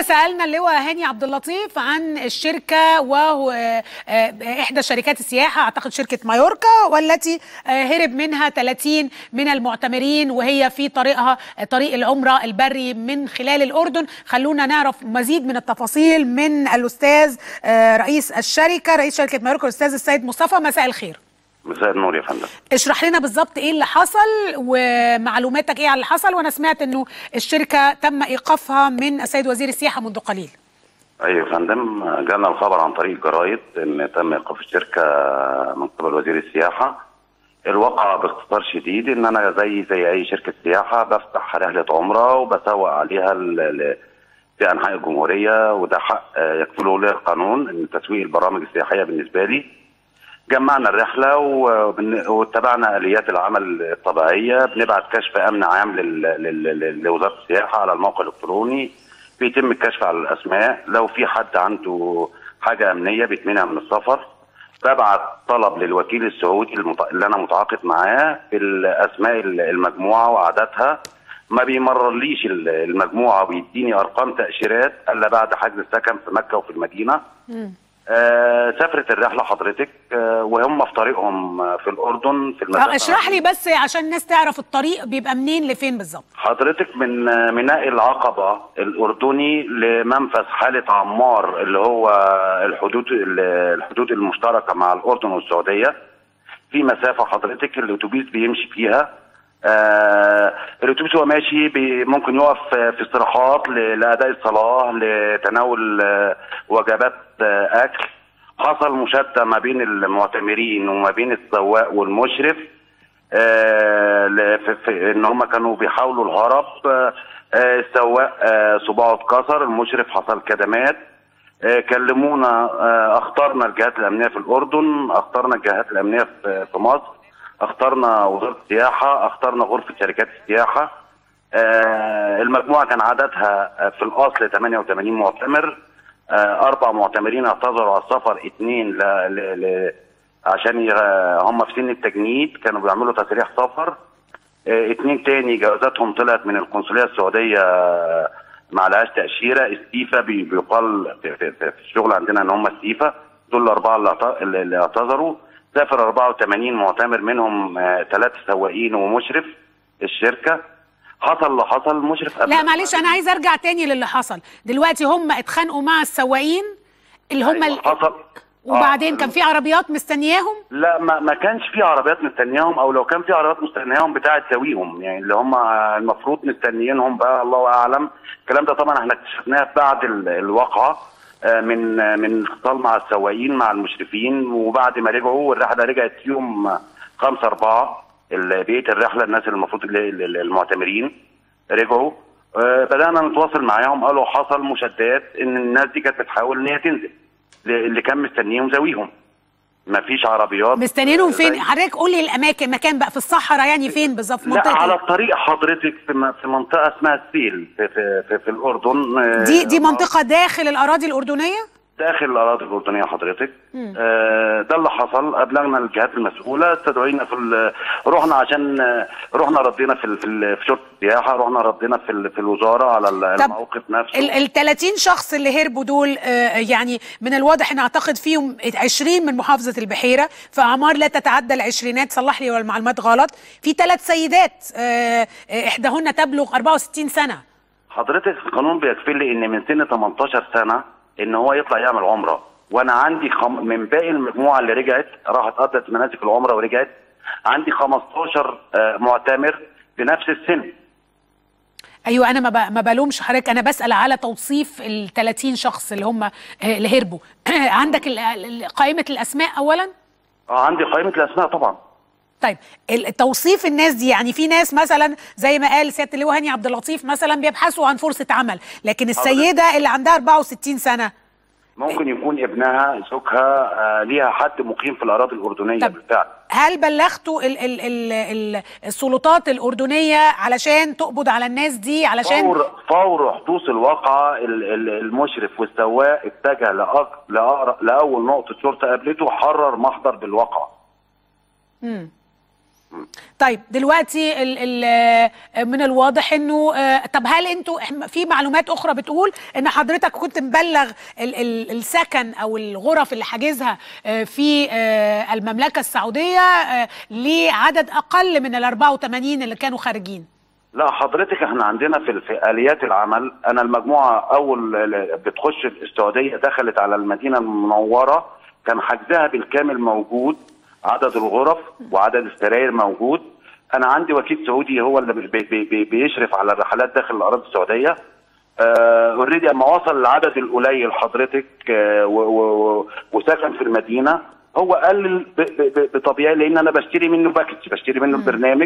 كده سالنا اللواء هاني عبد اللطيف عن الشركه وهو آه، آه، احدى شركات السياحه اعتقد شركه مايوركا والتي آه، هرب منها 30 من المعتمرين وهي في طريقها آه، طريق العمره البري من خلال الاردن خلونا نعرف مزيد من التفاصيل من الاستاذ آه، رئيس الشركه رئيس شركه مايوركا الاستاذ السيد مصطفى مساء الخير مساء النور يا فندم اشرح لنا بالظبط ايه اللي حصل ومعلوماتك ايه على اللي حصل وانا سمعت انه الشركه تم ايقافها من السيد وزير السياحه منذ قليل ايوه يا فندم جانا الخبر عن طريق الجرايد ان تم ايقاف الشركه من قبل وزير السياحه الواقع باختصار شديد ان انا زي زي اي شركه سياحه بفتح رحله عمره وبسوق عليها ل- ل- في انحاء الجمهوريه وده حق آه، يكفله لي القانون ان تسويق البرامج السياحيه بالنسبه لي جمعنا الرحله وبن- واتبعنا اليات العمل الطبيعيه بنبعت كشف امن عام لل- لل- لل- لوزاره السياحه على الموقع الالكتروني بيتم الكشف على الاسماء لو في حد عنده حاجه امنيه بيتمنع من السفر ببعت طلب للوكيل السعودي المت- اللي انا متعاقد معاه بالاسماء المجموعه وعددها ما بيمررليش ال- المجموعه ويديني ارقام تاشيرات الا بعد حجز السكن في مكه وفي المدينه آه سافرت الرحله حضرتك آه وهم في طريقهم آه، في الاردن في المسافه اه اشرح لي بس عشان الناس تعرف الطريق بيبقى منين لفين بالظبط حضرتك من آه، ميناء العقبه الاردني لمنفذ حاله عمار اللي هو الحدود الحدود المشتركه مع الاردن والسعوديه في مسافه حضرتك الاتوبيس بيمشي فيها آه الاتوبيس هو ماشي بي ممكن يقف آه، في استراحات ل- لاداء الصلاه لتناول آه، وجبات آه، اكل حصل مشاده ما بين المعتمرين وما بين السواق والمشرف آه ل- في- في- ان هم كانوا بيحاولوا الهرب آه آه، السواق آه صباعه اتكسر المشرف حصل كدمات آه، كلمونا آه، اخترنا الجهات الامنيه في الاردن اخترنا الجهات الامنيه في في مصر اخترنا وزاره السياحه اخترنا غرفه شركات السياحه آه، المجموعه كان عددها آه، في الاصل 88 معتمر آه، اربع معتمرين اعتذروا على السفر اثنين ل... ل... ل... عشان ي... هم في سن التجنيد كانوا بيعملوا تسريح سفر آه، اتنين تاني جوازاتهم طلعت من القنصليه السعوديه آه، ما عليهاش تاشيره استيفا بي- بيقال في, في, في, في الشغل عندنا ان هم استيفا دول الاربعه اللي اعت- اللي اللي اعتذروا سافر 84 معتمر منهم ثلاثه سواقين ومشرف الشركه حصل اللي حصل مشرف قبل لا معلش انا عايز ارجع تاني للي حصل دلوقتي هم اتخانقوا مع السواقين اللي هم أيوة، ال... حصل وبعدين آه، كان في عربيات مستنياهم لا ما ما كانش في عربيات مستنياهم او لو كان في عربيات مستنياهم بتاعه ذويهم يعني اللي هم المفروض مستنيينهم بقى الله اعلم الكلام ده طبعا احنا اكتشفناه بعد ال- الواقعه آه، من آه، من اتصال مع السواقين مع المشرفين وبعد ما رجعوا والرحله رجعت يوم 5 4 بقيه الرحله الناس اللي المفروض اللي- اللي- المعتمرين رجعوا آه، بدانا نتواصل معاهم قالوا حصل مشادات ان الناس دي كانت بتحاول ان هي تنزل اللي كان مستنيهم ذويهم ما فيش عربيات مستنيينهم آه، فين زي- حضرتك قول لي الاماكن مكان بقى في الصحراء يعني فين بالظبط في لا منطقه على إيه؟ الطريق حضرتك في م- في منطقه اسمها السيل في في في, في الاردن آه، دي دي منطقه داخل الاراضي الاردنيه داخل الاراضي الاردنيه حضرتك آه ده اللي حصل ابلغنا الجهات المسؤوله استدعينا في ال- رحنا عشان آه، رحنا ردينا في ال- في, ال- في شرطه السياحه رحنا ردينا في ال- في الوزاره على ال- طب الموقف نفسه ال ال 30 شخص اللي هربوا دول آه، يعني من الواضح ان اعتقد فيهم 20 من محافظه البحيره في اعمار لا تتعدى العشرينات صلح لي لو المعلومات غلط في ثلاث سيدات آه، آه، احداهن تبلغ 64 سنه حضرتك القانون بيكفي لي ان من سن 18 سنه ان هو يطلع يعمل عمره وانا عندي خم... من باقي المجموعه اللي رجعت راحت قضت مناسك العمره ورجعت عندي 15 آه، معتمر بنفس السن ايوه انا ما ب- ما بلومش حضرتك انا بسال على توصيف ال 30 شخص اللي هم آه، اللي هربوا عندك ال- ال- قائمه الاسماء اولا اه عندي قائمه الاسماء طبعا طيب ال- توصيف الناس دي يعني في ناس مثلا زي ما قال سياده اللواء هاني عبد اللطيف مثلا بيبحثوا عن فرصه عمل لكن السيده اللي عندها 64 سنه ممكن يكون ابنها زوجها آه، ليها حد مقيم في الاراضي الاردنيه طب بالفعل هل بلغتوا ال ال ال ال السلطات الاردنيه علشان تقبض على الناس دي علشان فور فور حدوث الواقعه ال- ال- المشرف والسواق اتجه لأق- لأقر- لاول نقطه شرطه قابلته حرر محضر بالواقعه مم. طيب دلوقتي ال ال من الواضح انه آه، طب هل انتوا إحنا- في معلومات اخرى بتقول ان حضرتك كنت مبلغ ال ال السكن او الغرف اللي حاجزها آه، في آه، المملكه السعوديه آه، لعدد اقل من ال 84 اللي كانوا خارجين لا حضرتك احنا عندنا في في اليات العمل انا المجموعه اول ل- بتخش السعوديه دخلت على المدينه المنوره كان حجزها بالكامل موجود عدد الغرف وعدد السراير موجود انا عندي وكيل سعودي هو اللي بي بي بي بيشرف على الرحلات داخل الاراضي السعوديه اوريدي اما وصل العدد القليل حضرتك آه، و- و- و- وسكن في المدينه هو قلل ب- ب- ب- بطبيعي لان انا بشتري منه باكج بشتري منه البرنامج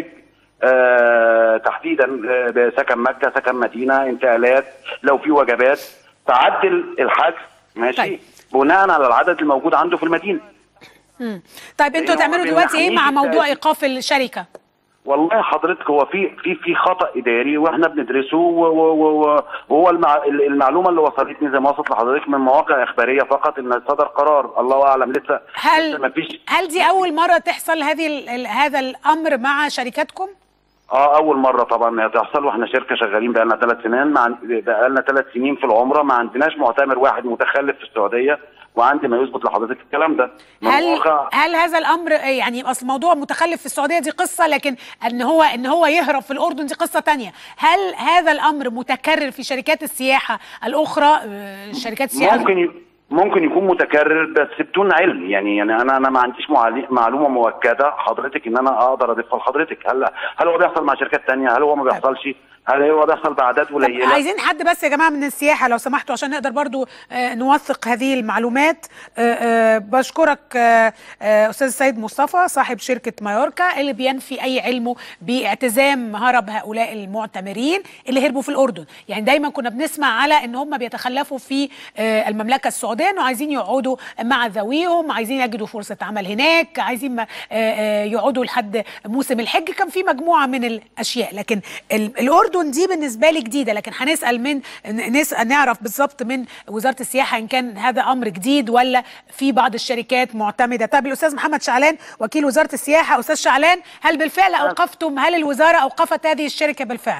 آه تحديدا آه سكن مكه سكن مدينه انتقالات لو في وجبات تعدل الحجز ماشي طيب. بناء على العدد الموجود عنده في المدينه مم. طيب انتوا لأن هو هتعملوا دلوقتي ايه مع بيمنحنيش موضوع التأشيرة. ايقاف الشركه والله حضرتك هو في في في خطا اداري واحنا بندرسه و- و- و- وهو المع المعلومه اللي وصلتني زي ما وصلت لحضرتك من مواقع اخباريه فقط ان صدر قرار الله اعلم لسه لسه هل ما فيش هل دي اول مره تحصل هذه ال- ال- هذا الامر مع شركاتكم اه اول مره طبعا هي تحصل واحنا شركه شغالين بقالنا ثلاث سنين مع بقالنا ثلاث سنين في العمره ما عندناش معتمر واحد متخلف في السعوديه وعندي ما يثبت لحضرتك الكلام ده من هل واقع هل هذا الامر يعني اصل موضوع متخلف في السعوديه دي قصه لكن ان هو ان هو يهرب في الاردن دي قصه تانية هل هذا الامر متكرر في شركات السياحه الاخرى آه، شركات السياحه ممكن ي... ممكن يكون متكرر بس بدون علم يعني يعني انا انا ما عنديش معلي- معلومه مؤكده حضرتك ان انا اقدر اضيفها لحضرتك هل هل هو بيحصل مع شركات تانية هل هو ما بيحصلش هل هو بيحصل باعداد طب قليله عايزين حد بس يا جماعه من السياحه لو سمحتوا عشان نقدر برضو آه، نوثق هذه المعلومات آه، آه، بشكرك آه، آه، استاذ سيد مصطفى صاحب شركه مايوركا اللي بينفي اي علمه باعتزام هرب هؤلاء المعتمرين اللي هربوا في الاردن يعني دايما كنا بنسمع على ان هم بيتخلفوا في آه، المملكه السعوديه انه عايزين يقعدوا مع ذويهم عايزين يجدوا فرصه عمل هناك عايزين ما- آه، آه، يقعدوا لحد موسم الحج كان في مجموعه من الاشياء لكن ال- الاردن دي بالنسبه لي جديده لكن هنسال من ن- نسال نعرف بالظبط من وزاره السياحه ان كان هذا امر جديد ولا في بعض الشركات معتمده طب الاستاذ محمد شعلان وكيل وزاره السياحه استاذ شعلان هل بالفعل اوقفتم هل الوزاره اوقفت هذه الشركه بالفعل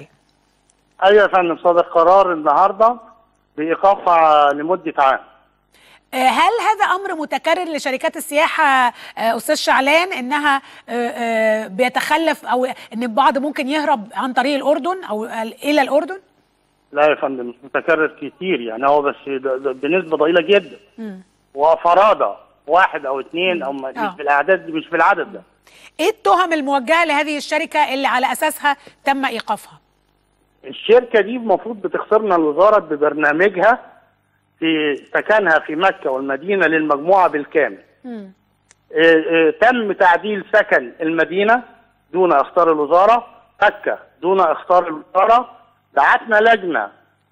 ايوه يا فندم صادر قرار النهارده بايقافها لمده عام آه، هل هذا امر متكرر لشركات السياحه آه، استاذ شعلان انها آه، آه، بيتخلف او ان البعض ممكن يهرب عن طريق الاردن او الى الاردن لا يا فندم مش متكرر كتير يعني هو بس ده- ده بنسبه ضئيله جدا وفرادة واحد او اثنين او ما- آه. مش بالاعداد دي مش بالعدد ده ايه التهم الموجهه لهذه الشركه اللي على اساسها تم ايقافها الشركه دي المفروض بتخسرنا الوزاره ببرنامجها في سكنها في مكه والمدينه للمجموعه بالكامل مم. آه، آه، تم تعديل سكن المدينه دون اختار الوزاره مكه دون اختار الوزاره بعتنا لجنه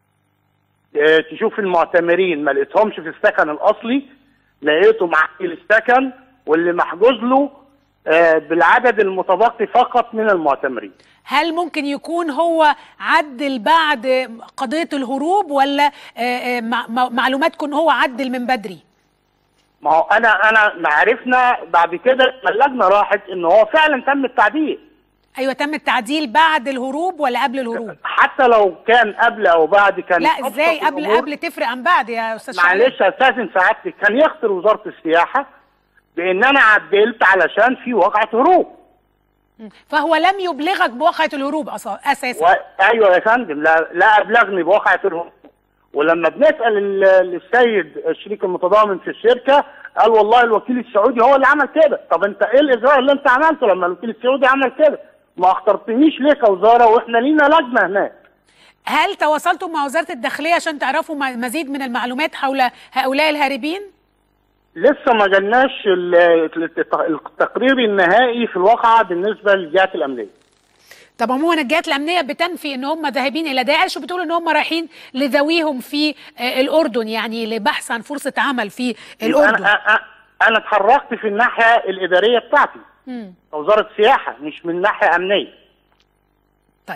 آه، تشوف المعتمرين ما لقيتهمش في السكن الاصلي لقيته معدل السكن واللي محجوز له آه، بالعدد المتبقي فقط من المعتمرين هل ممكن يكون هو عدل بعد قضيه الهروب ولا آه، آه، مع- مع- معلوماتكم هو عدل من بدري ما هو انا انا ما عرفنا بعد كده لما اللجنه راحت ان هو فعلا تم التعديل ايوه تم التعديل بعد الهروب ولا قبل الهروب حتى لو كان قبل او بعد كان لا أبسط ازاي قبل الأمور. قبل تفرق عن بعد يا استاذ شعلان معلش استاذن سعادتك كان يخطر وزاره السياحه بان انا عدلت علشان في وقعه هروب فهو لم يبلغك بواقعة الهروب أص- اساسا و... ايوه يا فندم لا لا ابلغني بواقعه الهروب ولما بنسال ال- السيد الشريك المتضامن في الشركه قال والله الوكيل السعودي هو اللي عمل كده طب انت ايه الاجراء اللي انت عملته لما الوكيل السعودي عمل كده ما اخترتنيش ليه كوزاره واحنا لينا لجنه هناك هل تواصلتم مع وزارة الداخلية عشان تعرفوا م- مزيد من المعلومات حول هؤلاء الهاربين؟ لسه ما جالناش ال- الت- التقرير النهائي في الواقعه بالنسبه للجهات الامنيه طب عموما الجهات الأمنية بتنفي إن هم ذاهبين إلى داعش وبتقول إن هم رايحين لذويهم في آه، الأردن يعني لبحث عن فرصة عمل في يبقى الأردن انا أ- أ- انا اتحركت في الناحيه الاداريه بتاعتي مم. وزاره سياحه مش من ناحيه امنيه طيب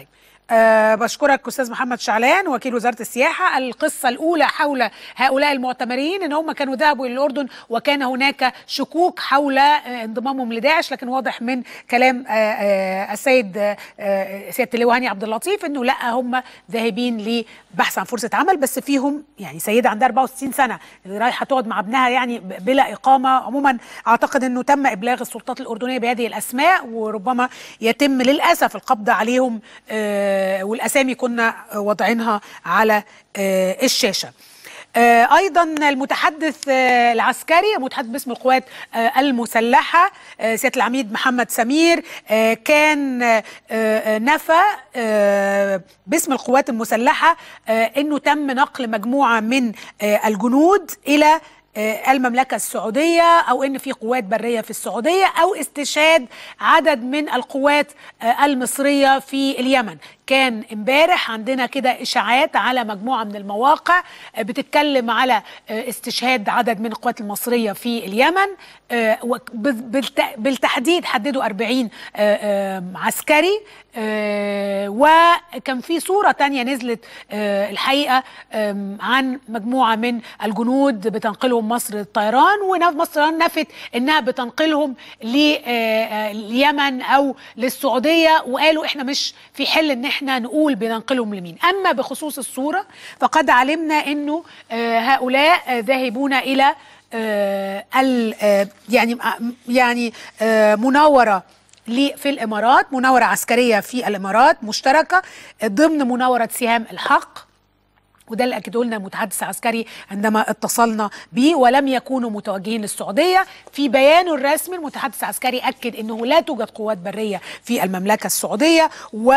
أه بشكرك استاذ محمد شعلان وكيل وزاره السياحه القصه الاولى حول هؤلاء المعتمرين ان هم كانوا ذهبوا الى الاردن وكان هناك شكوك حول آه، انضمامهم لداعش لكن واضح من كلام آه، آه، السيد آه، سياده اللواء هاني عبد اللطيف انه لا هم ذاهبين لبحث عن فرصه عمل بس فيهم يعني سيده عندها 64 سنه اللي رايحه تقعد مع ابنها يعني ب- بلا اقامه عموما اعتقد انه تم ابلاغ السلطات الاردنيه بهذه الاسماء وربما يتم للاسف القبض عليهم آه، والاسامي كنا واضعينها على آه، الشاشه آه، ايضا المتحدث آه، العسكري المتحدث باسم القوات آه، المسلحه آه، سياده العميد محمد سمير آه، كان آه، آه، نفى آه، باسم القوات المسلحه آه، انه تم نقل مجموعه من آه، الجنود الى آه، المملكة السعودية أو إن في قوات برية في السعودية أو استشهاد عدد من القوات آه، المصرية في اليمن كان امبارح عندنا كده إشاعات على مجموعة من المواقع آه، بتتكلم على آه، استشهاد عدد من القوات المصرية في اليمن آه، وك- بال- بالت- بالتحديد حددوا 40 آه، آه، عسكري آه، وكان في صورة تانية نزلت آه، الحقيقة آم، عن مجموعة من الجنود بتنقلهم مصر للطيران ومصر نفت انها بتنقلهم لليمن او للسعودية وقالوا احنا مش في حل ان احنا نقول بننقلهم لمين اما بخصوص الصورة فقد علمنا انه آه، هؤلاء آه، ذاهبون الى آه، ال- آه، يعني يعني آه، مناورة لي- في الامارات مناوره عسكريه في الامارات مشتركه ضمن مناوره سهام الحق وده اللي اكده لنا المتحدث العسكري عندما اتصلنا به ولم يكونوا متوجهين للسعوديه في بيانه الرسمي المتحدث العسكري اكد انه لا توجد قوات بريه في المملكه السعوديه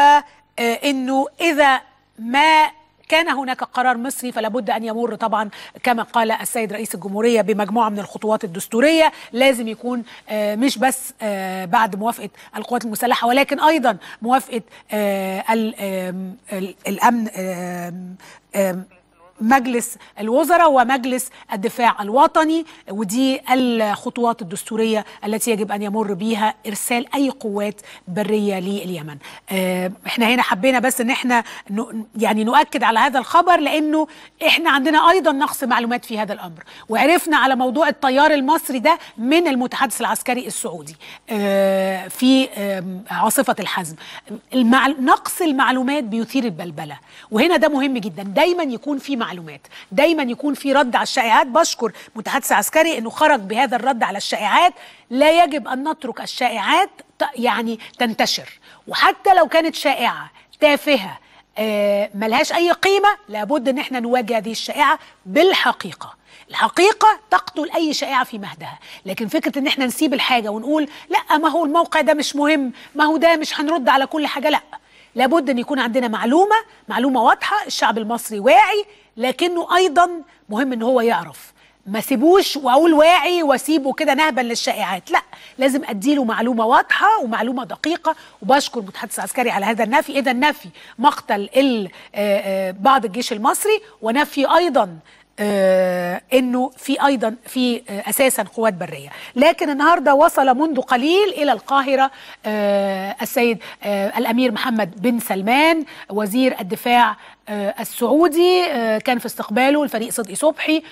وانه اذا ما كان هناك قرار مصري فلا بد ان يمر طبعا كما قال السيد رئيس الجمهوريه بمجموعه من الخطوات الدستوريه لازم يكون آه، مش بس آه، بعد موافقه القوات المسلحه ولكن ايضا موافقه آه، ال- آم، ال- الامن آم، آم، مجلس الوزراء ومجلس الدفاع الوطني ودي الخطوات الدستورية التي يجب أن يمر بها إرسال أي قوات برية لليمن آه، احنا هنا حبينا بس ان احنا ن- يعني نؤكد على هذا الخبر لأنه احنا عندنا أيضا نقص معلومات في هذا الأمر وعرفنا على موضوع الطيار المصري ده من المتحدث العسكري السعودي آه، في آم، عاصفة الحزم المع... نقص المعلومات بيثير البلبلة وهنا ده مهم جدا دايما يكون في معلومات دايما يكون في رد على الشائعات بشكر متحدث عسكري انه خرج بهذا الرد على الشائعات لا يجب ان نترك الشائعات ت- يعني تنتشر وحتى لو كانت شائعة تافهة آه، ملهاش اي قيمة لابد ان احنا نواجه هذه الشائعة بالحقيقة الحقيقة تقتل أي شائعة في مهدها لكن فكرة إن احنا نسيب الحاجة ونقول لا ما هو الموقع ده مش مهم ما هو ده مش هنرد على كل حاجة لا لابد أن يكون عندنا معلومة معلومة واضحة الشعب المصري واعي لكنه أيضا مهم أن هو يعرف ما سيبوش واقول واعي واسيبه كده نهبا للشائعات لا لازم اديله معلومه واضحه ومعلومه دقيقه وبشكر المتحدث العسكري على هذا النفي اذا نفي مقتل ال- آه، آه، بعض الجيش المصري ونفي ايضا آه، انه في ايضا في آه، اساسا قوات بريه لكن النهارده وصل منذ قليل الى القاهره آه، السيد آه، الامير محمد بن سلمان وزير الدفاع آه، السعودي آه، كان في استقباله الفريق صدقي صبحي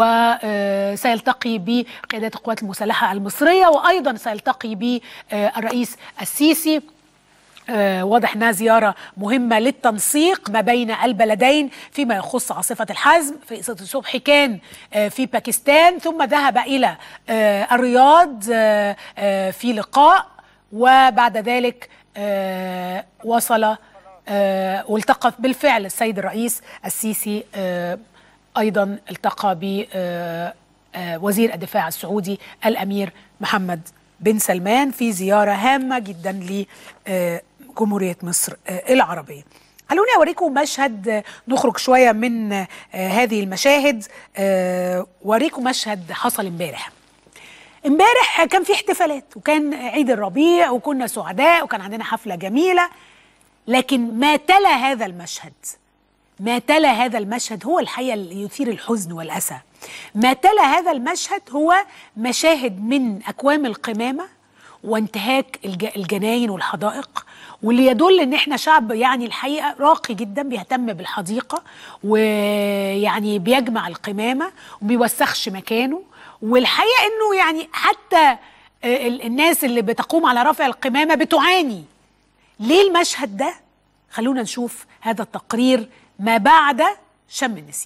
وسيلتقي بقيادات القوات المسلحه المصريه وايضا سيلتقي بالرئيس السيسي آه، واضح انها زياره مهمه للتنسيق ما بين البلدين فيما يخص عاصفه الحزم في صدقي صبحي كان آه، في باكستان ثم ذهب الى آه، الرياض آه، آه، في لقاء وبعد ذلك آه، وصل آه، والتقى بالفعل السيد الرئيس السيسي آه، ايضا التقى ب آه، آه، وزير الدفاع السعودي الامير محمد بن سلمان في زياره هامه جدا لجمهوريه مصر آه، العربيه. خلوني اوريكم مشهد آه، نخرج شويه من آه، هذه المشاهد آه، واوريكم مشهد حصل امبارح. امبارح كان في احتفالات وكان عيد الربيع وكنا سعداء وكان عندنا حفله جميله لكن ما تلا هذا المشهد ما تلا هذا المشهد هو الحقيقه اللي يثير الحزن والاسى ما تلا هذا المشهد هو مشاهد من اكوام القمامه وانتهاك الج- الجناين والحدائق واللي يدل ان احنا شعب يعني الحقيقه راقي جدا بيهتم بالحديقه ويعني بيجمع القمامه وبيوسخش مكانه والحقيقه انه يعني حتى آه، ال- الناس اللي بتقوم على رفع القمامه بتعاني ليه المشهد ده خلونا نشوف هذا التقرير ما بعد شم النسيم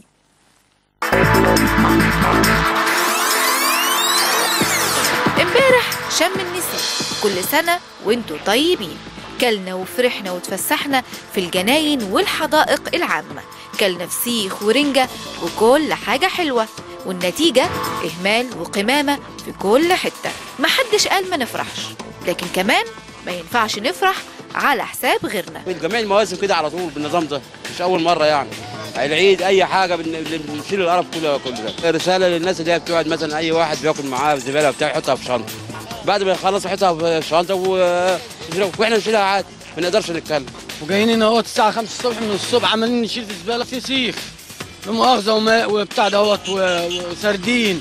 امبارح شم النسيم كل سنة وانتوا طيبين كلنا وفرحنا وتفسحنا في الجناين والحدائق العامة كلنا فسيخ ورنجة وكل حاجة حلوة والنتيجة إهمال وقمامة في كل حتة محدش قال ما نفرحش لكن كمان ما ينفعش نفرح على حساب غيرنا جميع المواسم كده على طول بالنظام ده مش اول مره يعني العيد اي حاجه بن- بن- بنشيل القرف كله كل ده رساله للناس اللي هي بتقعد مثلا اي واحد بياكل معاه زباله بتاع يحطها في شنطه بعد ما يخلص يحطها في شنطه و- واحنا نشيلها عادي ما نقدرش نتكلم وجايين هنا اهوت الساعة 5 الصبح من الصبح عمالين نشيل في الزبالة فسيخ مؤاخذة وماء وبتاع دوت و- وسردين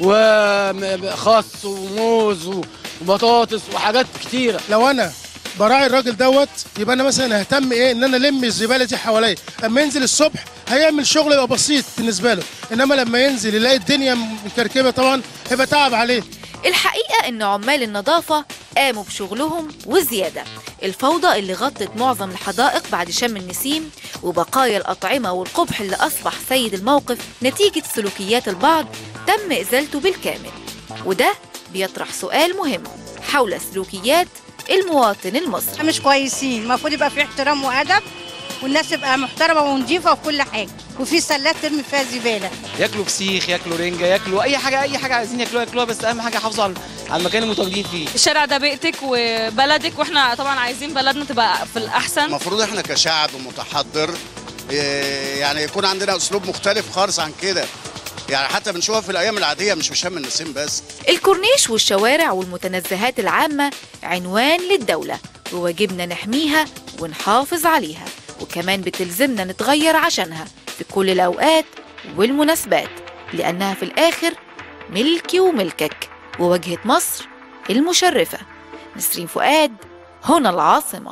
وخس وموز و- وبطاطس وحاجات كتيرة لو انا براعي الراجل دوت يبقى انا مثلا اهتم ايه ان انا الم الزباله دي حواليا اما ينزل الصبح هيعمل شغل يبقى بسيط بالنسبه له انما لما ينزل يلاقي الدنيا مكركبه طبعا هيبقى تعب عليه الحقيقة إن عمال النظافة قاموا بشغلهم وزيادة الفوضى اللي غطت معظم الحدائق بعد شم النسيم وبقايا الأطعمة والقبح اللي أصبح سيد الموقف نتيجة سلوكيات البعض تم إزالته بالكامل وده بيطرح سؤال مهم حول سلوكيات المواطن المصري مش كويسين المفروض يبقى في احترام وادب والناس تبقى محترمه ونظيفه في كل حاجه وفي سلات ترمي فيها زباله ياكلوا فسيخ ياكلوا رنجه ياكلوا اي حاجه اي حاجه عايزين ياكلوها ياكلوها بس اهم حاجه يحافظوا على على المكان اللي متواجدين فيه الشارع ده بيئتك وبلدك واحنا طبعا عايزين بلدنا تبقى في الاحسن المفروض احنا كشعب متحضر إيه، يعني يكون عندنا اسلوب مختلف خالص عن كده يعني حتى بنشوفها في الايام العاديه مش في شم النسيم بس الكورنيش والشوارع والمتنزهات العامة عنوان للدولة وواجبنا نحميها ونحافظ عليها وكمان بتلزمنا نتغير عشانها في كل الأوقات والمناسبات لأنها في الآخر ملكي وملكك وواجهة مصر المشرفة نسرين فؤاد هنا العاصمة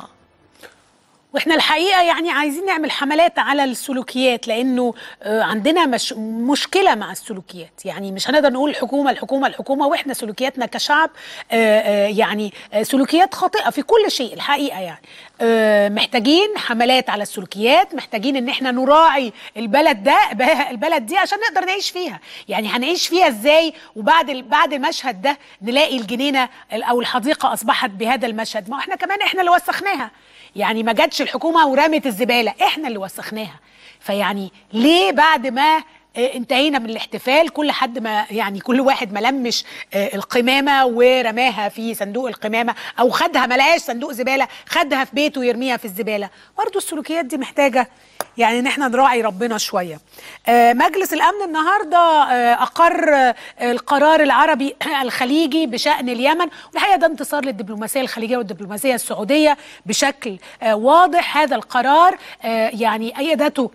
واحنا الحقيقه يعني عايزين نعمل حملات على السلوكيات لانه آه، عندنا مش مشكله مع السلوكيات يعني مش هنقدر نقول الحكومه الحكومه الحكومه واحنا سلوكياتنا كشعب آه، آه، يعني آه، سلوكيات خاطئه في كل شيء الحقيقه يعني آه، محتاجين حملات على السلوكيات محتاجين ان احنا نراعي البلد ده البلد دي عشان نقدر نعيش فيها يعني هنعيش فيها ازاي وبعد ال- بعد المشهد ده نلاقي الجنينه او الحديقه اصبحت بهذا المشهد ما احنا كمان احنا اللي وسخناها يعني ما جاتش الحكومه ورمت الزباله احنا اللي وسخناها فيعني ليه بعد ما آه، انتهينا من الاحتفال كل حد ما يعني كل واحد ما لمش آه، القمامه ورماها في صندوق القمامه او خدها ما لقاش صندوق زباله خدها في بيته يرميها في الزباله برضو السلوكيات دي محتاجه يعني ان احنا نراعي ربنا شويه آه، مجلس الامن النهارده آه، اقر آه، القرار العربي الخليجي بشان اليمن والحقيقه ده انتصار للدبلوماسيه الخليجيه والدبلوماسيه السعوديه بشكل آه، واضح هذا القرار آه، يعني ايدته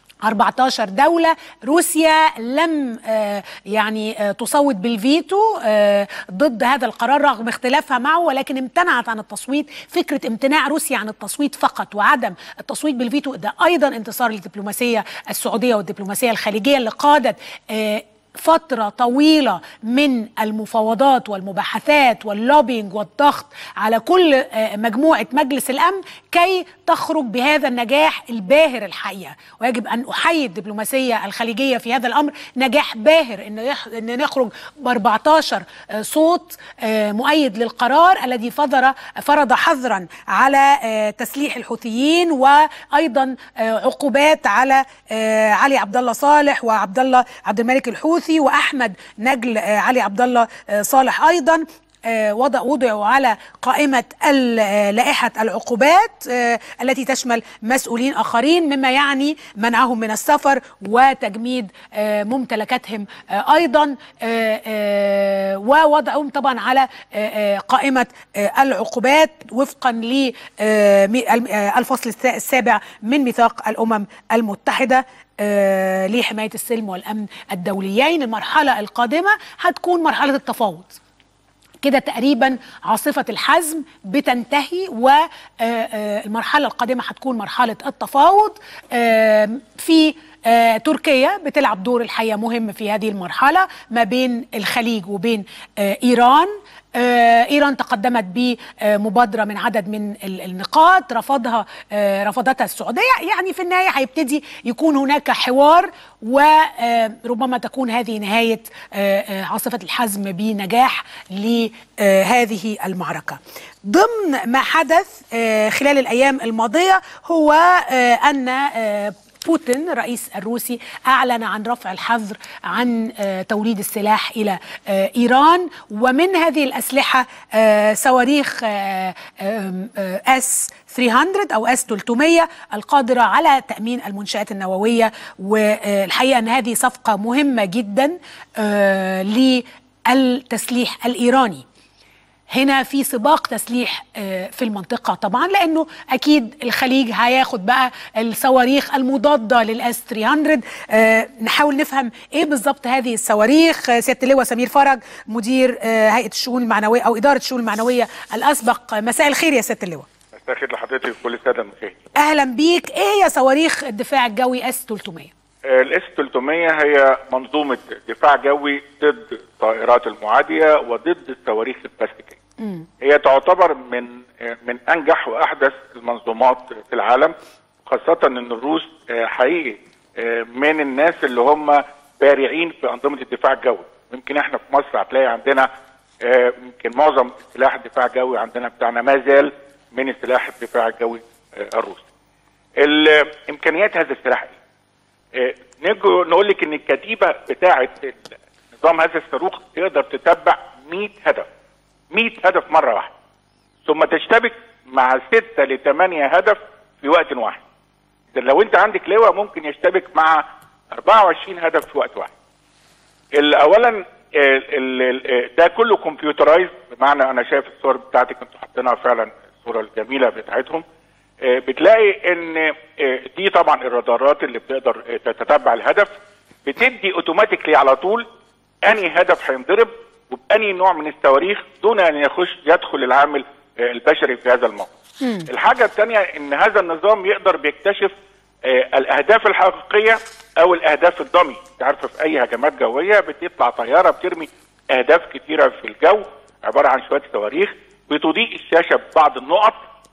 14 دولة روسيا لم آه، يعني آه، تصوت بالفيتو آه، ضد هذا القرار رغم اختلافها معه ولكن امتنعت عن التصويت فكرة امتناع روسيا عن التصويت فقط وعدم التصويت بالفيتو ده أيضا انتصار للدبلوماسية السعودية والدبلوماسية الخليجية اللي قادت آه، فترة طويلة من المفاوضات والمباحثات واللوبينج والضغط على كل آه، مجموعة مجلس الأمن كي تخرج بهذا النجاح الباهر الحقيقة ويجب أن أحيي الدبلوماسية الخليجية في هذا الأمر نجاح باهر إن, يخ... إن نخرج ب 14 آه، صوت آه، مؤيد للقرار الذي فضر فرض حظرا على آه، تسليح الحوثيين وأيضا آه، عقوبات على آه، علي عبد الله صالح وعبد الله عبد الملك الحوثي واحمد نجل آه، علي عبد الله آه، صالح ايضا آه، وضع وضعوا على قائمة ال- آه، لائحة العقوبات آه، التي تشمل مسؤولين آخرين مما يعني منعهم من السفر وتجميد آه، ممتلكاتهم آه، أيضا آه، آه، ووضعهم طبعا على آه، آه، قائمة آه، العقوبات وفقا للفصل السابع من ميثاق الأمم المتحدة آه، لحماية السلم والأمن الدوليين المرحلة القادمة هتكون مرحلة التفاوض كده تقريبا عاصفة الحزم بتنتهي والمرحلة القادمة هتكون مرحلة التفاوض آم، في آه، تركيا بتلعب دور الحقيقة مهم في هذه المرحلة ما بين الخليج وبين آه، إيران آه، ايران تقدمت بمبادره من عدد من ال- النقاط رفضها آه، رفضتها السعوديه يعني في النهايه هيبتدي يكون هناك حوار وربما تكون هذه نهايه آه، آه، عاصفه الحزم بنجاح لهذه المعركه ضمن ما حدث آه، خلال الايام الماضيه هو آه، ان آه، بوتين الرئيس الروسي أعلن عن رفع الحظر عن آه، توريد السلاح إلى آه، إيران ومن هذه الأسلحة آه، صواريخ آه، آم، آه، اس 300 أو اس 300 القادرة على تأمين المنشآت النووية والحقيقة أن هذه صفقة مهمة جدا آه، للتسليح الإيراني هنا في سباق تسليح آه، في المنطقة طبعا لأنه أكيد الخليج هياخد بقى الصواريخ المضادة للأس 300 آه، نحاول نفهم إيه بالظبط هذه الصواريخ آه، سيادة اللواء سمير فرج مدير آه، هيئة الشؤون المعنوية أو إدارة الشؤون المعنوية الأسبق مساء الخير يا سيادة اللواء مساء الخير لحضرتك وكل الساده المشاهدين. أهلا بيك إيه هي صواريخ الدفاع الجوي أس 300 الاس 300 هي منظومه دفاع جوي ضد الطائرات المعاديه وضد الصواريخ البلاستيكيه. هي تعتبر من من انجح واحدث المنظومات في العالم خاصه ان الروس آه، حقيقي آه، من الناس اللي هم بارعين في انظمه الدفاع الجوي. يمكن احنا في مصر هتلاقي عندنا آه، يمكن معظم سلاح الدفاع الجوي عندنا بتاعنا ما زال من السلاح الدفاع الجوي آه، الروسي. ال- امكانيات هذا السلاح ايه؟ آه، نيجي نقول لك ان الكتيبه بتاعه نظام هذا الصاروخ تقدر تتبع 100 هدف 100 هدف مره واحده ثم تشتبك مع 6 ل 8 هدف في وقت واحد إذا لو انت عندك لواء ممكن يشتبك مع 24 هدف في وقت واحد ال- اولا ال- ال- ال- ده كله كمبيوترايز بمعنى انا شايف الصور بتاعتك انتوا حاطينها فعلا الصوره الجميله بتاعتهم آه، بتلاقي ان آه، دي طبعا الرادارات اللي بتقدر آه، تتتبع الهدف بتدي اوتوماتيكلي على طول انهي هدف هينضرب وباني نوع من الصواريخ دون ان يخش يدخل العامل آه، البشري في هذا الموقف. الحاجه الثانيه ان هذا النظام يقدر بيكتشف آه، الاهداف الحقيقيه او الاهداف الضمي انت عارفه في اي هجمات جويه بتطلع طياره بترمي اهداف كتيره في الجو عباره عن شويه صواريخ بتضيء الشاشه ببعض النقط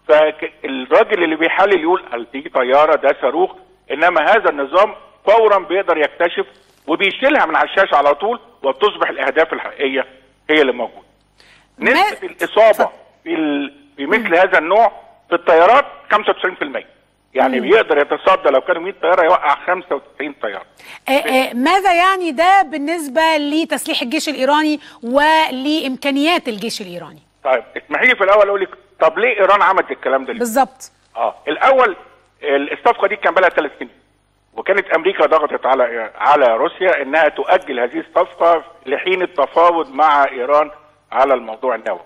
فالراجل اللي بيحلل يقول هل دي طياره ده صاروخ انما هذا النظام فورا بيقدر يكتشف وبيشيلها من على الشاشه على طول وتصبح الاهداف الحقيقيه هي اللي موجوده. نسبه الاصابه في ال- في مثل هذا النوع في الطيارات 95% يعني بيقدر يتصدى لو كانوا 100 طياره يوقع 95 طياره. آه، آه، ماذا يعني ده بالنسبة لتسليح الجيش الإيراني ولإمكانيات الجيش الإيراني طيب اسمحي لي في الاول اقول لك طب ليه ايران عملت الكلام ده ليه؟ بالظبط اه الاول الصفقه دي كان بقى لها ثلاث سنين وكانت امريكا ضغطت على على روسيا انها تؤجل هذه الصفقه لحين التفاوض مع ايران على الموضوع النووي.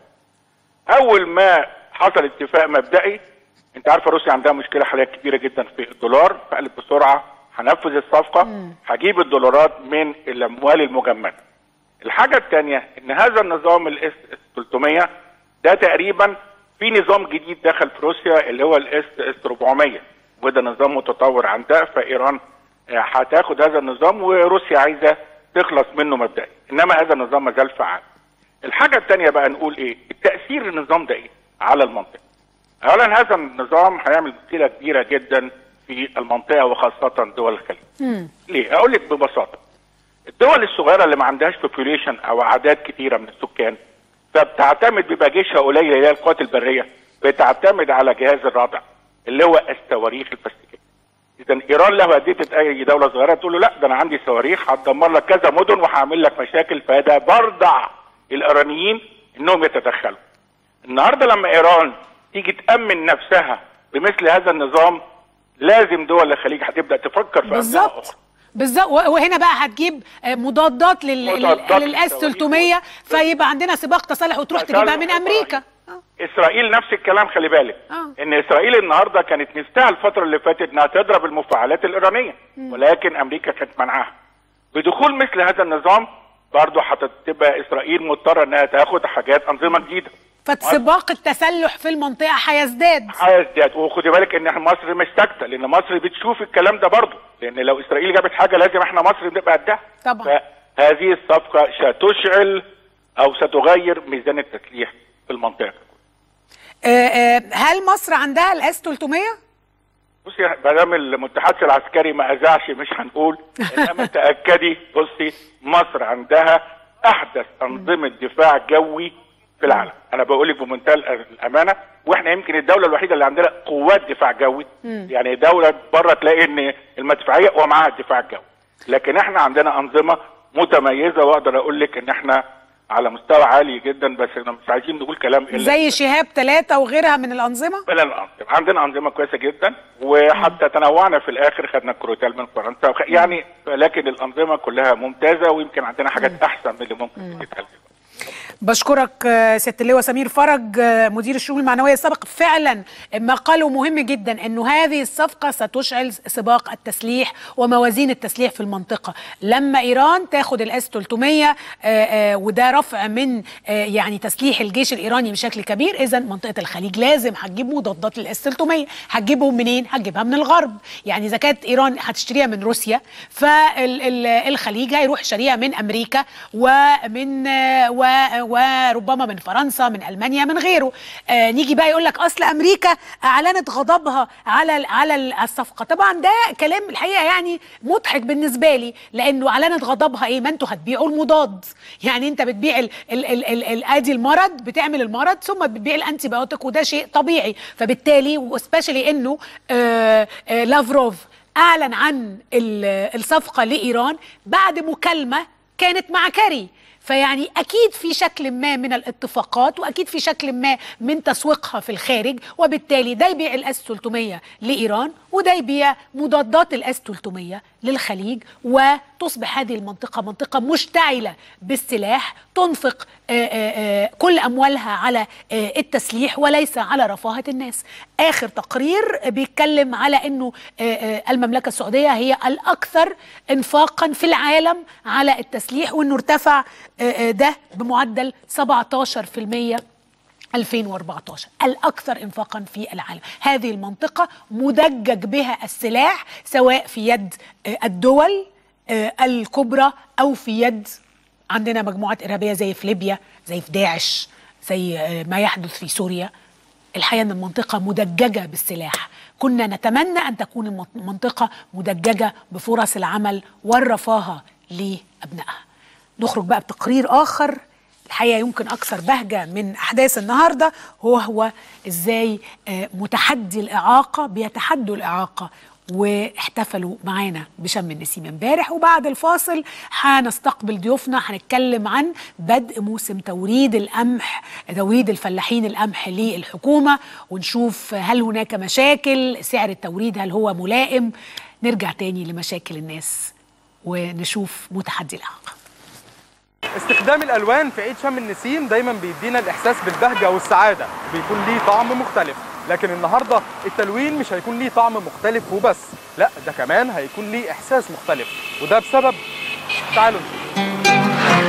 اول ما حصل اتفاق مبدئي انت عارفه روسيا عندها مشكله حاليا كبيره جدا في الدولار فقالت بسرعه هنفذ الصفقه هجيب الدولارات من الاموال المجمده. الحاجه الثانيه ان هذا النظام الاس 300 ده تقريبا في نظام جديد دخل في روسيا اللي هو الاس اس 400 وده نظام متطور عن ده فايران آه، هتاخد هذا النظام وروسيا عايزه تخلص منه مبدئيا انما هذا النظام ما زال فعال. الحاجه الثانيه بقى نقول ايه؟ التاثير النظام ده ايه على المنطقه؟ اولا هذا النظام هيعمل مشكله كبيره جدا في المنطقه وخاصه دول الخليج. ليه؟ اقول لك ببساطه الدول الصغيره اللي ما عندهاش population او اعداد كثيره من السكان فبتعتمد بيبقى جيشها قليل اللي هي القوات البريه بتعتمد على جهاز الرادع اللي هو الصواريخ البلاستيكيه. اذا ايران لو هديت اي دوله صغيره تقول له لا ده انا عندي صواريخ هتدمر لك كذا مدن وهعمل لك مشاكل فده برضع الايرانيين انهم يتدخلوا. النهارده لما ايران تيجي تامن نفسها بمثل هذا النظام لازم دول الخليج هتبدا تفكر في أسلحة أخرى. بالظبط بالظبط و- وهنا بقى هتجيب آه، مضادات لل مضادات للاس للصواريخ. 300 فيبقى عندنا سباق تصالح وتروح تصالح تجيبها من امريكا اسرائيل نفس الكلام خلي بالك آه. ان اسرائيل النهارده كانت نفسها الفتره اللي فاتت انها تضرب المفاعلات الايرانيه ولكن امريكا كانت منعها بدخول مثل هذا النظام برضه هتبقى اسرائيل مضطره انها تاخد حاجات انظمه جديده فسباق التسلح في المنطقه هيزداد هيزداد وخدي بالك ان احنا مصر مش ساكته لان مصر بتشوف الكلام ده برضه لان لو اسرائيل جابت حاجه لازم احنا مصر نبقى قدها طبعا فهذه الصفقه ستشعل او ستغير ميزان التسليح في المنطقه آه، آه، هل مصر عندها الاس 300 بصي ما دام المتحدث العسكري ما اذاعش مش هنقول انما تاكدي بصي مصر عندها احدث انظمه دفاع جوي في العالم انا بقول لك بمنتهى الامانه واحنا يمكن الدوله الوحيده اللي عندنا قوات دفاع جوي يعني دوله بره تلاقي ان المدفعيه ومعاها الدفاع الجوي لكن احنا عندنا انظمه متميزه واقدر اقول لك ان احنا على مستوى عالي جدا بس احنا مش عايزين نقول كلام الا زي شهاب ثلاثة وغيرها من الأنظمة بلا الأنظمة عندنا أنظمة كويسة جدا وحتى تنوعنا في الآخر خدنا كروتال من فرنسا وخ... يعني لكن الأنظمة كلها ممتازة ويمكن عندنا حاجات أحسن من اللي ممكن تتقال بشكرك آه، سياده اللواء سمير فرج آه، مدير الشؤون المعنويه السابق فعلا ما قاله مهم جدا انه هذه الصفقه ستشعل سباق التسليح وموازين التسليح في المنطقه لما ايران تاخد الاس 300 آه، آه، وده رفع من آه، يعني تسليح الجيش الايراني بشكل كبير اذا منطقه الخليج لازم هتجيب مضادات الاس 300 هتجيبهم منين هتجيبها من الغرب يعني اذا كانت ايران هتشتريها من روسيا فالخليج هيروح شاريها من امريكا ومن آه، و- وربما من فرنسا من المانيا من غيره آه نيجي بقى يقول لك اصل امريكا اعلنت غضبها على ال- على ال- الصفقه طبعا ده كلام الحقيقه يعني مضحك بالنسبه لي لانه اعلنت غضبها ايه ما انتوا هتبيعوا المضاد يعني انت بتبيع ال ال ال ال ال ادي المرض بتعمل المرض ثم بتبيع الانتي بايوتيك وده شيء طبيعي فبالتالي وسبيشالي انه آه آه لافروف اعلن عن ال- الصفقه لايران بعد مكالمه كانت مع كاري فيعني اكيد في شكل ما من الاتفاقات واكيد في شكل ما من تسويقها في الخارج وبالتالي ده يبيع الاس 300 لايران وده يبيع مضادات الاس 300 للخليج وتصبح هذه المنطقه منطقه مشتعله بالسلاح تنفق آه، آه، آه، كل اموالها على آه، التسليح وليس على رفاهه الناس اخر تقرير بيتكلم على انه آه، آه، المملكه السعوديه هي الاكثر انفاقا في العالم على التسليح وانه ارتفع آه، آه، ده بمعدل 17% 2014 الأكثر إنفاقا في العالم هذه المنطقة مدجج بها السلاح سواء في يد آه، الدول آه، الكبرى أو في يد عندنا مجموعات إرهابية زي في ليبيا زي في داعش زي آه، ما يحدث في سوريا الحقيقة أن المنطقة مدججة بالسلاح كنا نتمنى أن تكون المن- المنطقة مدججة بفرص العمل والرفاهة لأبنائها نخرج بقى بتقرير آخر الحقيقه يمكن اكثر بهجه من احداث النهارده هو هو ازاي آه، متحدي الاعاقه بيتحدوا الاعاقه واحتفلوا معانا بشم النسيم امبارح وبعد الفاصل هنستقبل ضيوفنا هنتكلم عن بدء موسم توريد القمح توريد الفلاحين القمح للحكومه ونشوف هل هناك مشاكل سعر التوريد هل هو ملائم نرجع تاني لمشاكل الناس ونشوف متحدي الاعاقه استخدام الالوان في عيد شم النسيم دايما بيدينا الاحساس بالبهجه والسعاده بيكون ليه طعم مختلف لكن النهارده التلوين مش هيكون ليه طعم مختلف وبس لا ده كمان هيكون ليه احساس مختلف وده بسبب تعالوا نشوف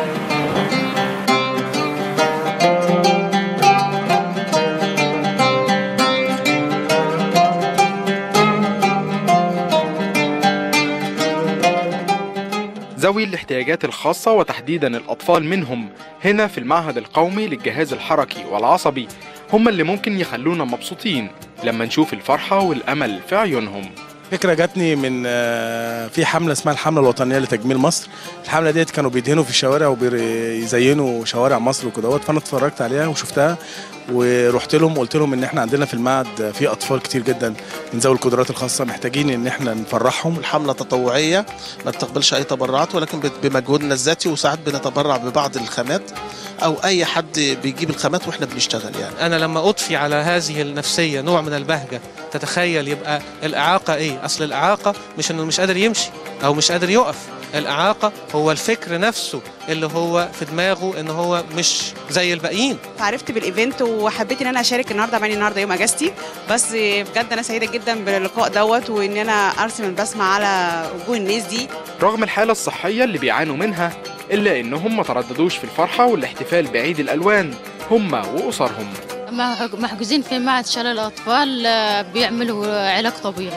ذوي الاحتياجات الخاصة وتحديدا الأطفال منهم هنا في المعهد القومي للجهاز الحركي والعصبي هم اللي ممكن يخلونا مبسوطين لما نشوف الفرحة والأمل في عيونهم فكرة جاتني من آه، في حملة اسمها الحملة الوطنية لتجميل مصر الحملة ديت كانوا بيدهنوا في الشوارع وبيزينوا شوارع مصر وكدهوت فأنا اتفرجت عليها وشفتها ورحت لهم قلت لهم ان احنا عندنا في المعهد في اطفال كتير جدا من ذوي القدرات الخاصه محتاجين ان احنا نفرحهم الحملة تطوعية ما بتقبلش أي تبرعات ولكن بت- بمجهودنا الذاتي وساعات بنتبرع ببعض الخامات أو أي حد بيجيب الخامات وإحنا بنشتغل يعني أنا لما أضفي على هذه النفسية نوع من البهجة تتخيل يبقى الإعاقة إيه؟ أصل الإعاقة مش إنه مش قادر يمشي أو مش قادر يقف الإعاقة هو الفكر نفسه اللي هو في دماغه إن هو مش زي الباقيين عرفت بالايفنت وحبيت ان انا اشارك النهارده مع إني النهارده يوم اجازتي بس بجد انا سعيده جدا باللقاء دوت وان انا ارسم البسمه على وجوه الناس دي رغم الحالة الصحية اللي بيعانوا منها إلا إنهم ما ترددوش في الفرحة والاحتفال بعيد الألوان هم وأسرهم مح- محجوزين في معهد شلال الأطفال آه، بيعملوا علاج طبيعي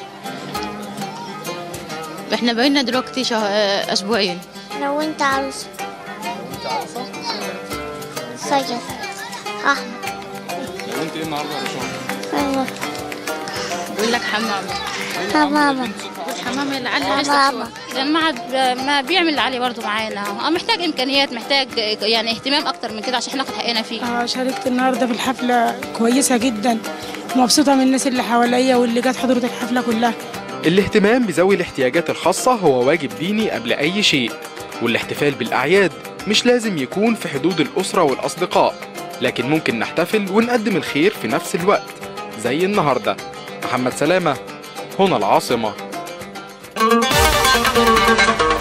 احنا بقينا دلوقتي شه... آه، أسبوعين أنا وأنت عروسة سجد أحمد وأنت إيه النهاردة يا باشا؟ أيوة بيقول لك حمامة حمامة حمامة لعل حمامة المعهد ما بيعمل اللي عليه برضه معانا محتاج إمكانيات محتاج يعني اهتمام أكتر من كده عشان ناخد حقنا فيه آه، شاركت النهارده في الحفلة كويسة جدا مبسوطة من الناس اللي حواليا واللي جت حضرت الحفلة كلها الاهتمام بذوي الاحتياجات الخاصة هو واجب ديني قبل أي شيء والاحتفال بالأعياد مش لازم يكون في حدود الأسرة والأصدقاء لكن ممكن نحتفل ونقدم الخير في نفس الوقت زي النهاردة محمد سلامة هنا العاصمة